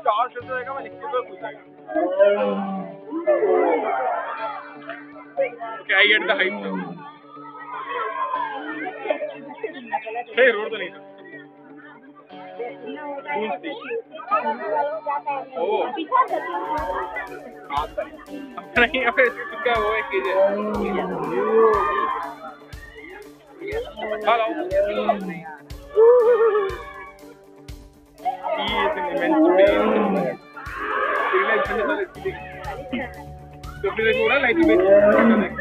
चार शब्द रहेगा मैं लिख के तो पूछेगा क्या आई गेट द हाइप सही रोड तो नहीं था ओ नहीं अबे इसका वो है कीजिए hello He is an immense pain. तो फिर एक बोला लाइट में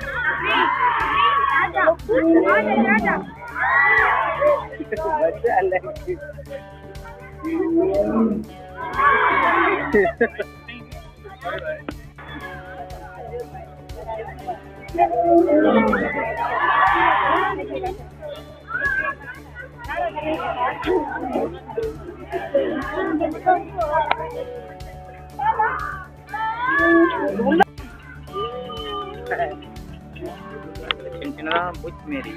சின்ன சின்னதாக பூச்சி மாரி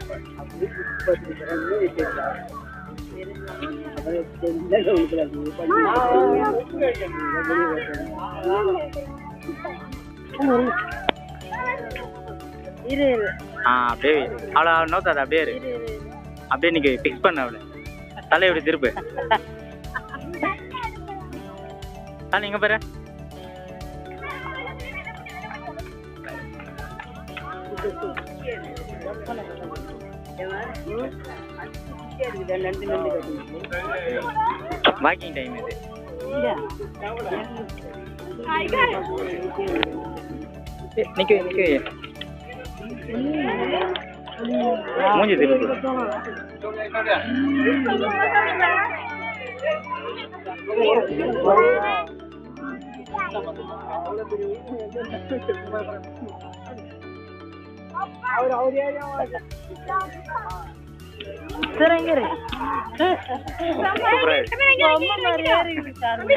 இரு இரு ஆ அப்படியே அவ்வளோ நோத்தாத அப்படியே இரு அப்படியே நீங்க ஃபிக்ஸ் பண்ண அவளை தலை இப்படி திருப்பு ஆ நீங்க பாரு வாக்கிங் டைம் இது நிக்க நிக்க மூஞ்சி திருப்பு சரி இங்க இரு சூப்பரா இருக்கு. அம்மா மாதிரியே இருக்குது சாமி.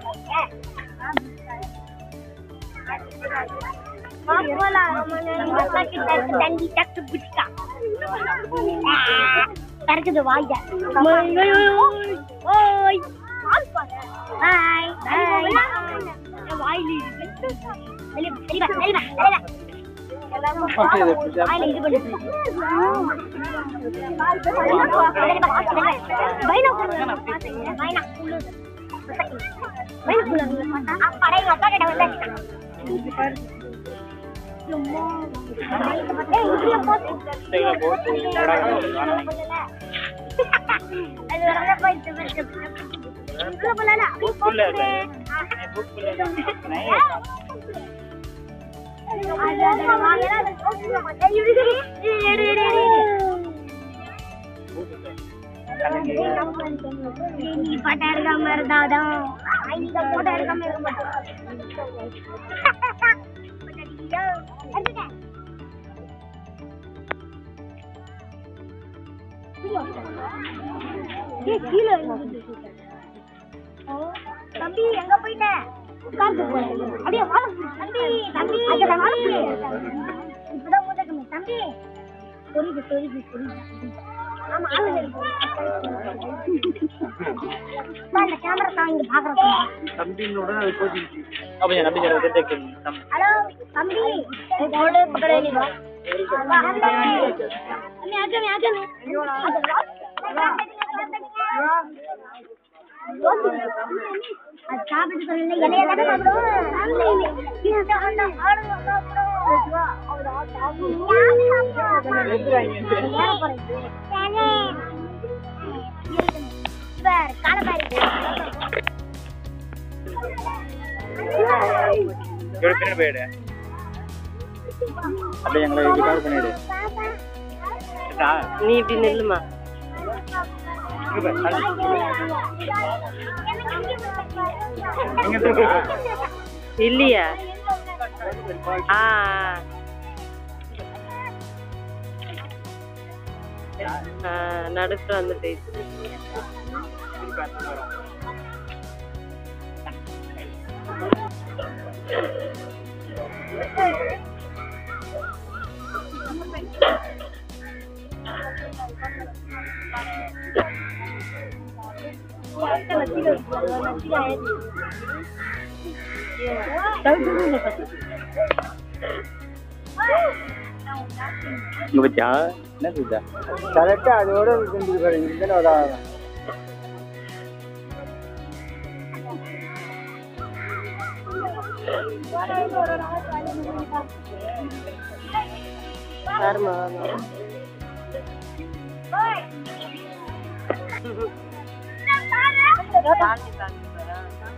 கறக்குது வாய்யா ஓய் ஹாய் வாயில இருக்கு வெளிய வெளிய வெளிய வெளிய வாயில இது பண்ணி நீ பட்டா இருக்காம இருந்தாதான் இந்த போட்டோ எடுக்காம இருக்க மாட்டேன் கீழே தம்பி எங்க போயிட்ட உட்கார்ந்து அப்படியே வாழ தம்பி தம்பி அங்க வாழ இப்பதான் முதக்கமே தம்பி புரியுது புரியுது புரியுது ஆமா ஆளுங்க இருக்கு. அப்பா, இந்த கேமரா தான் இங்க பாக்குறோம் அப்ப நம்பி சார் வந்து ஹலோ தம்பி போடு பக்கத்துல நீ வா தம்பி ஆகமே ஆகமே அது சாப்பிட்டு சொல்லல இலைய தானே சாப்பிடுவோம் இது அந்த ஆடு சாப்பிடுவோம் காலபாரி இவ்வளோ பின்னாடி போயிடு அப்படியே எங்களை இப்படி கவர் பண்ணிடு சரிடா? நீ இப்படி நில்லுமா இங்க பாரு, அது. இங்க இருக்கு. இல்லையா ஆ ஆ நடுக்க வந்துட்டு இங்க பத்தியா என்ன சொல்லுதா கரெக்டா அதோட செஞ்சு பாருங்க இந்த ஒரு பாருமா வாமா. தாண்டி தாண்டி போறா.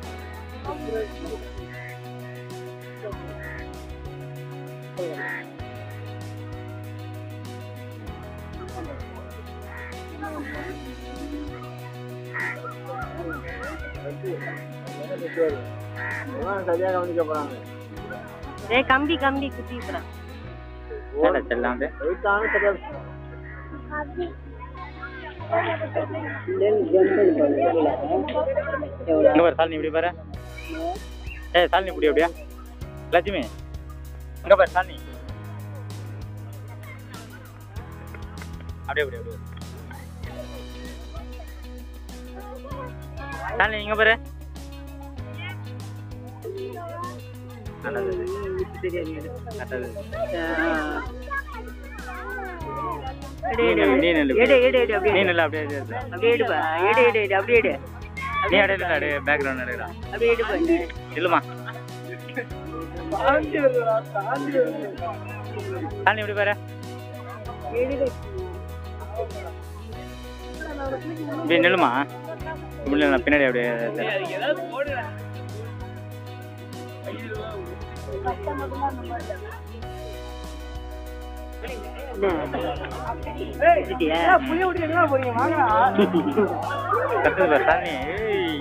சரியா கவனிக்க போறாங்க ஏய் கம்பி கம்பி குத்திக்கிறான் என்னடா செல்லாம் அது எடுத்தாலும் சரியா இங்க பாரு சாலினி இப்படி பாரு ஏய் சாலினி இப்படி அப்படியா லட்சுமி இங்க பாரு சாலினி அப்படியே அப்படியே அப்படியே சாலினி இங்க பாரு நல்லது நல்லது எடு, எடு, நீ நில்லு. எடு, எடு, எடு, அப்படியே நீ எடு. நில்லு அப்படியே இரு. அப்படியே எடுப்பா எடு எடு எடு அப்படியே எடு நீ அப்படியே நில்லு அப்படியே பேக்ரவுண்ட் எடுக்கிறா அப்படியே எடுப்பா இல்லம்மா சாலினி இப்படி பாரு இப்படி நில்லுமா இப்படி நான் பின்னாடி அப்படியே எடுத்துட்டியா? கத்துது பாரு சாலினி ஏய்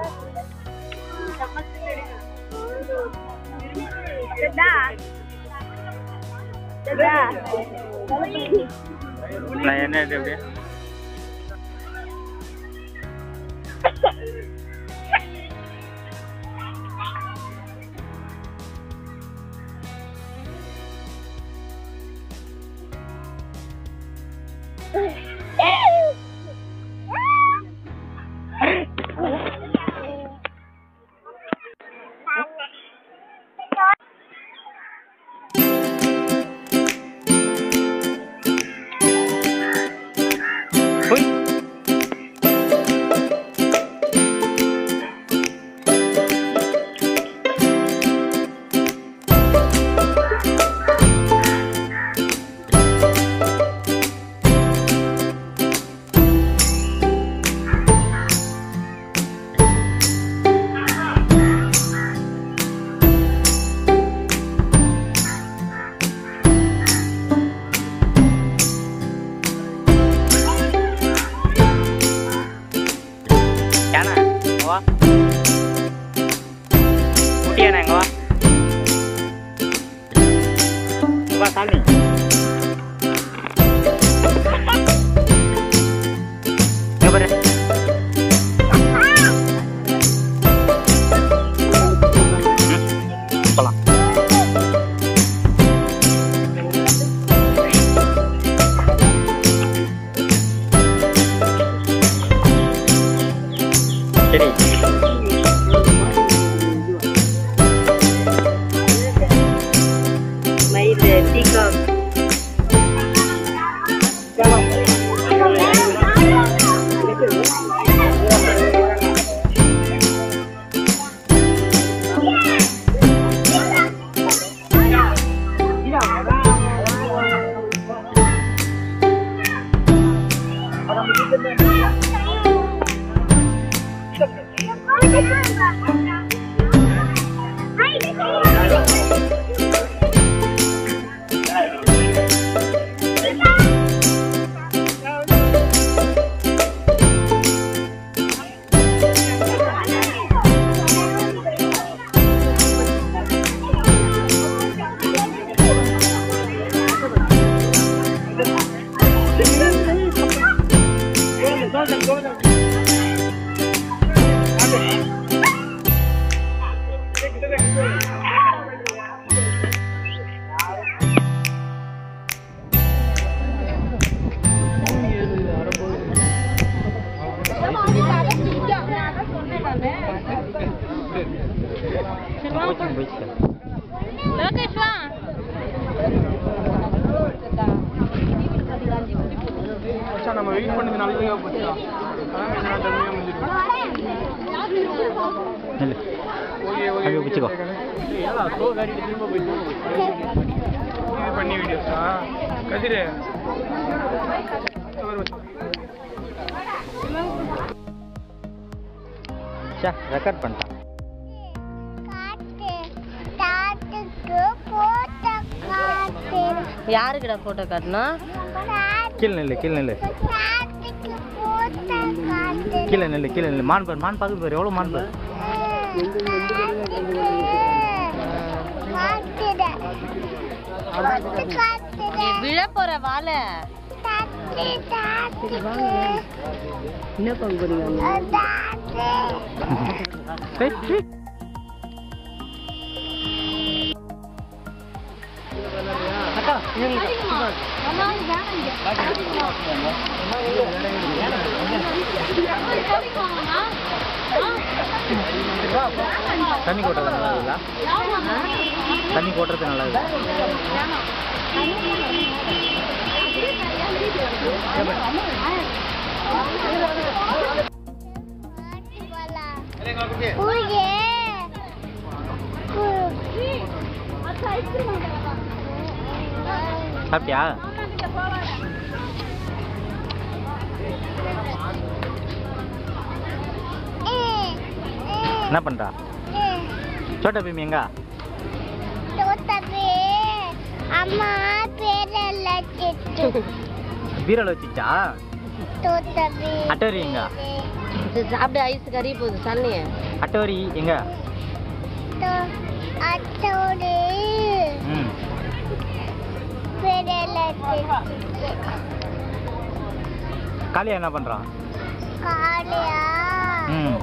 நான் என்ன இது அப்படியே Uy. யானை இங்க வா குட்டி யானை இங்க வா இங்க வா சாமி இங்க பாரு ம், போலாம் சரி மயில் peacock Come on, you got it. போச்சு போயிடுச்சு லோகேஷ் வா மச்சான் நம்ம வெயிட் பண்ணது நல்லதுக்கா போச்சா அதான் நான் கம்மியாக முடிஞ்சிருக்கேன் நெல்லு ஓகே ஓகே அப்படியே பிடிச்சிக்கோ. ஏடா ஸ்லோ காடி திரும்ப போயிட்டு இது பண்ணி வீடியோஸா கதிரு அவர் மச்சான். சே ரெக்கார்ட் பண்ணிட்டான் யாருக்குடா போட்டோ காட்டணும் கீழே நெல்லு கீழே நெல்லு கீழே நெல்லு கீழே நெல்லு மான் பாரு மான் பார்க்குது பாரு எவ்வளோ மான் பாரு விழ போற வாழை என்ன பங்குறீங்க ஏய், ஏய். தண்ணி கொட்டுறது நல்லா இருக்குதா தண்ணி கொட்டுறது நல்லா இருக்கு சாப்பிட்டியா என்ன பண்றா சோட்டா பீம் எங்க அம்மா பேரெல்லாம் செட்டு பீரோல வச்சுச்சா தோத்தவே அட்டவரி எங்க சாப்பிட ஐஸ் கறி போகுது சன்னிய அட்டவரி எங்க அத்தோடு ம் பேரெல்லாம் செட்டு காளியா என்ன பண்றான் காளியா ம்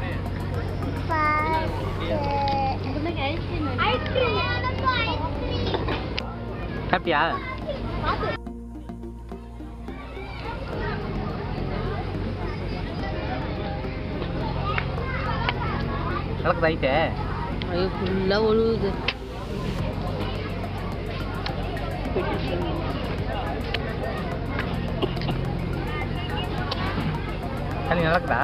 சாப்பிட்டியா நடக்குது ஐட்டே ஐயோ ஃபுல்லா ஒழுகுது தண்ணி நடக்குதா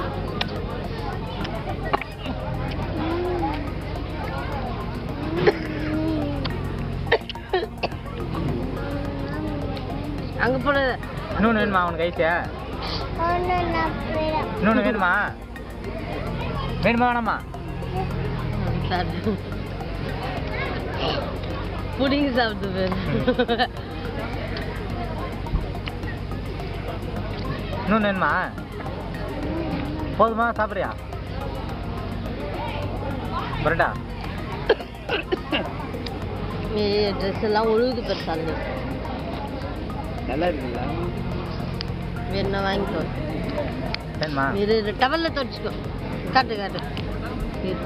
அங்க போன இன்னொன்று வேணுமா உனக்கு ஐட்டே ஒன்று நான் பேர இன்னொன்று வேணுமா வேணுமா வேணாமா புடிங்கி சாப்பிட்டு பேர் இன்னொன்று வேணுமா போதுமா சாப்பிட்றியா பரட்டா ட்ரெஸ் எல்லாம் ஒழுகுது பேர் சாலி நல்லா இருக்குங்களா வேணா வாங்கிக்கோ வேணுமா இரு இரு டவல்ல துடைச்சிக்கோ காட்டு காட்டு இரு.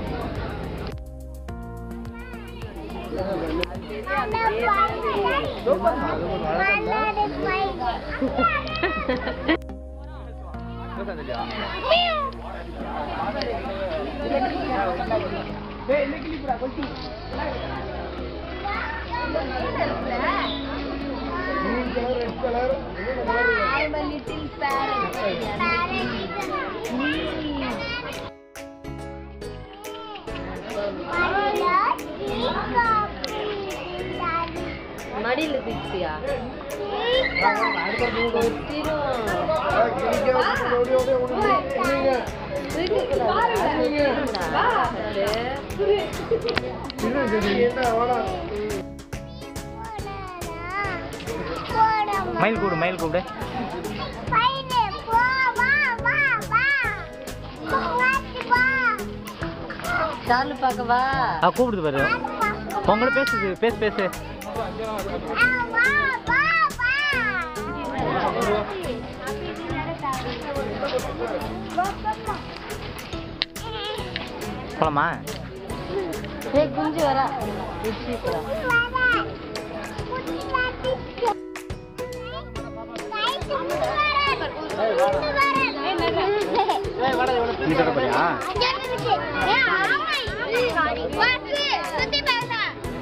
மடியில தூக்கியா மயில் கூடு மயில் கூப்பிடு சாலு பார்க்கவா ஆ கூப்பிடுது பாரு உங்களோட பேசுது பேசு பேசு போலாமா ஏய் குஞ்சு வரா குச்சி வரா நீ சொல்ல போறியா அங்க இருந்துச்சு. ஏ, ஆமா. சுத்தி பேச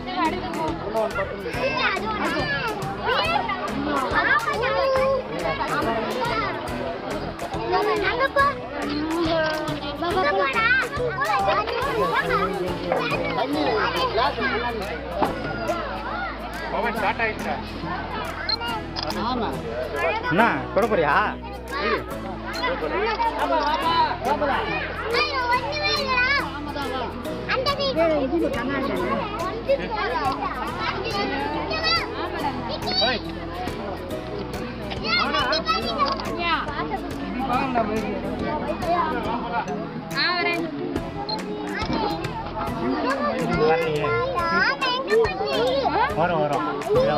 பவன் ஸ்டார்ட் ஆயிடுச்சா என்ன தொட போறியா ஓய் வரலையே வரும் வரும்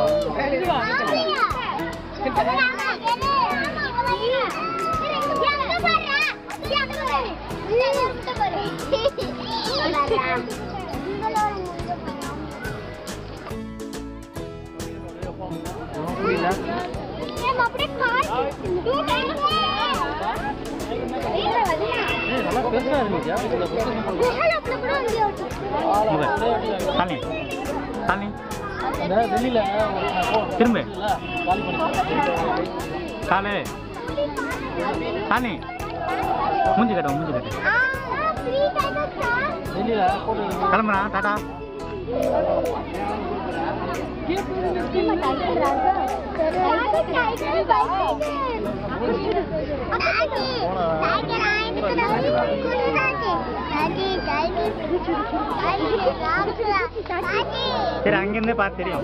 சாமி சாமி திரும்ப காலு சாமி மூஞ்சி கட்ட மூஞ்சி கட்டு கிளம்புறா டாடா சரி அங்கிருந்தே பார்த்து தெரியும்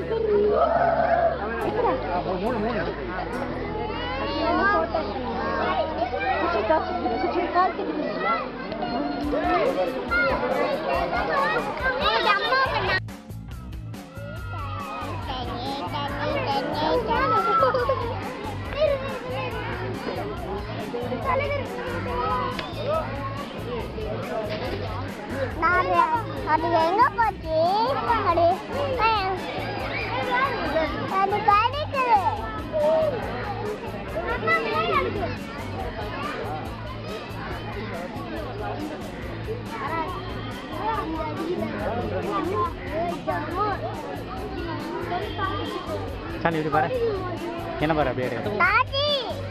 அது எங்க போச்சு அது அது கிடைக்குது சாமி இப்படி பாரு என்ன பாரு அப்படியே இரு. தாத்தி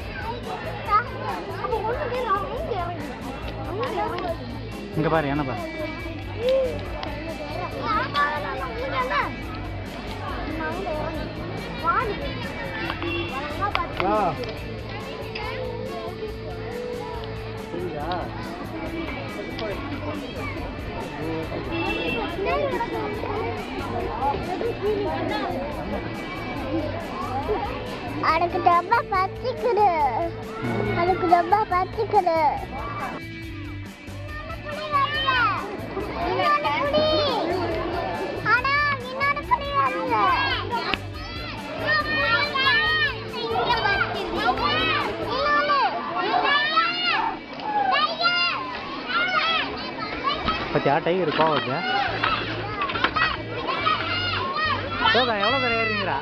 இங்க பாரு என்ன பாரு அதுக்கு டப்பா பச்சிக்குது அதுக்கு டப்பா பச்சிக்குது ஆனா இன்னொரு புடி வரல பத்தியா டைகர் கோவம் வருது போதா எவ்வளோ பேர் ஏறுறீங்களா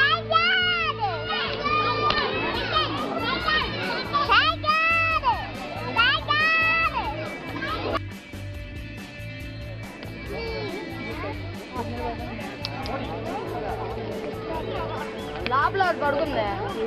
లోపల పడుకుంది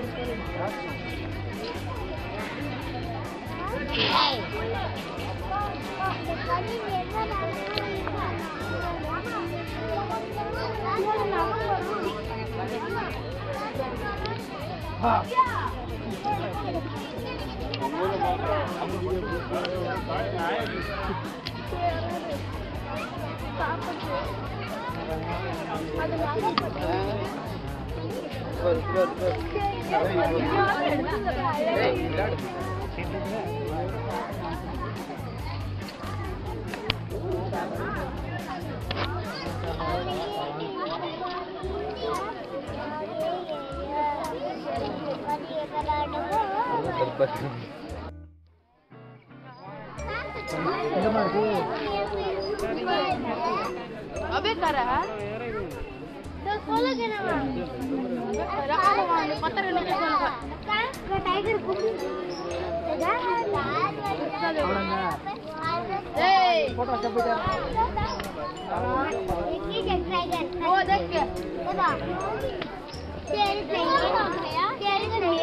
अबे कर रहा है तो खोलो के ना रखो वहाँ पे, पत्थर लेके चलो का टाइगर कुछ ए वो देख के बता तेरी तेरी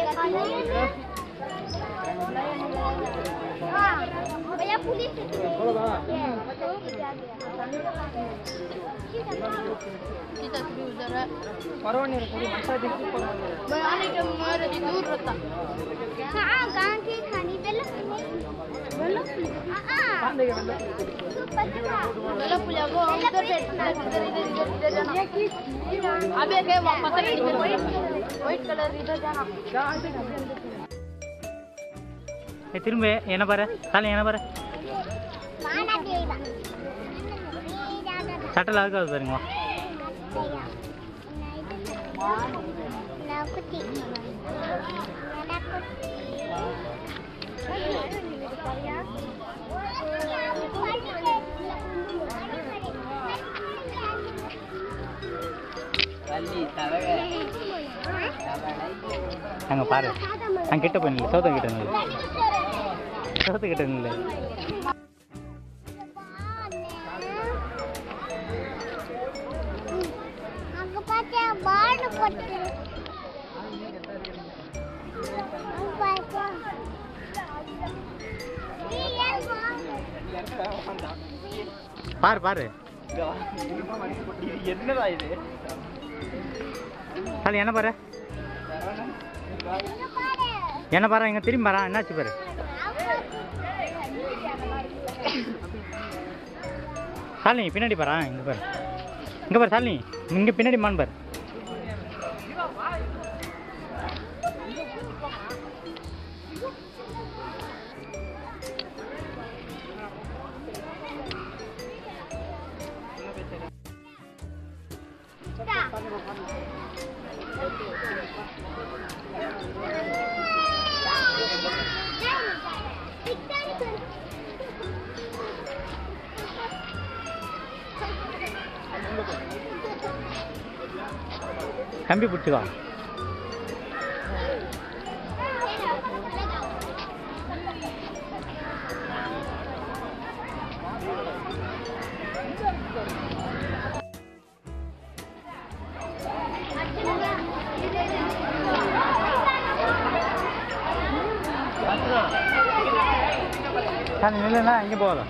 हाँ भैया पुलिस kita serius udara बनाने के मेरे जी दूर रहता हाँ गांव की खानी बेलो बेलो हाँ बेला पुलिया को इधर से इधर इधर इधर इधर इधर जाना अबे के वापस इधर व्हाइट कलर इधर जाना ஏய், திரும்ப என்ன பாரு சாலி என்ன பாரு माना देगा சட்டல் அதுக்காக பாருங்க नाकुती அங்கே பாரு அங்கே கிட்ட போய் நில்லு சோத்த கிட்ட நில்லு சோத்த கிட்ட நில்லு அங்க பார்த்தா பாடு போட்டு பாரு பாரு என்னடா இது சாலி என்ன பாரு என்ன பாரு இங்கே திரும்பி பாரா என்னாச்சு பாரு சாலினி பின்னாடி பாரா இங்கே பாரு இங்கே பாரு சாலினி இங்கே பின்னாடி மான் பாரு கம்பி பிடிச்சிக்கோ சாலி நில்லுண்ணா இங்கே போகாத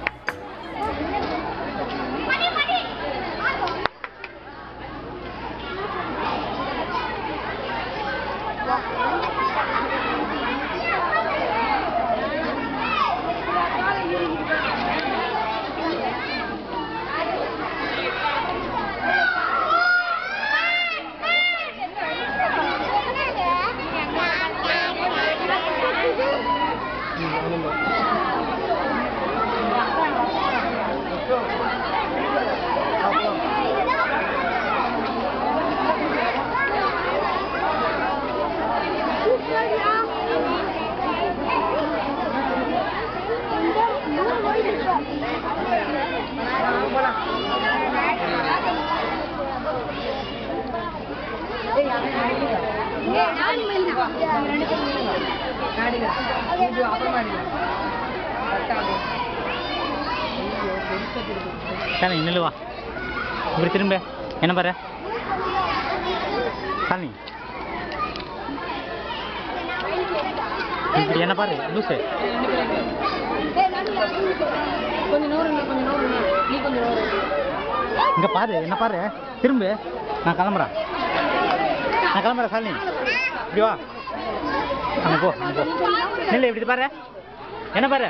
சாலி நில்லு வா இப்படி திரும்ப என்ன பாரு சாலி இப்படி என்ன பாரு லூசு கொஞ்சம் நூறுங்க கொஞ்சம் நூறுங்க நீ கொஞ்சம் நூறு இங்க பாரு என்ன பாரு திரும்ப நான் கிளம்புறேன் நான் கிளம்புறேன் சாலினி இப்படி வா அங்க போ அங்க போ நில்லு இப்படி பாரு என்ன பாரு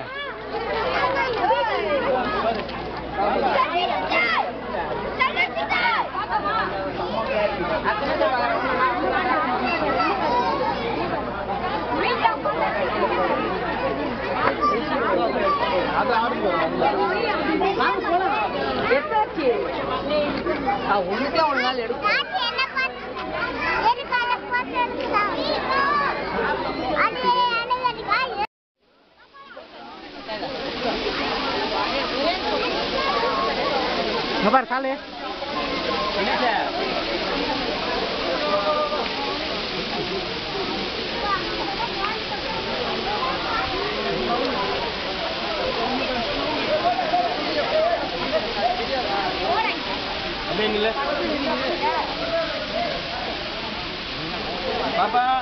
அது ஆடுங்க எட்டாச்சு ஒன்றுக்கே ஒரு நாள் எடுக்கும் காட்டு என்ன பண்ணு எதுக்காக போட்டு எடுக்கலாம் அது அணையடிக்கா இங்க பாரு சாலு நில்லு பாப்பா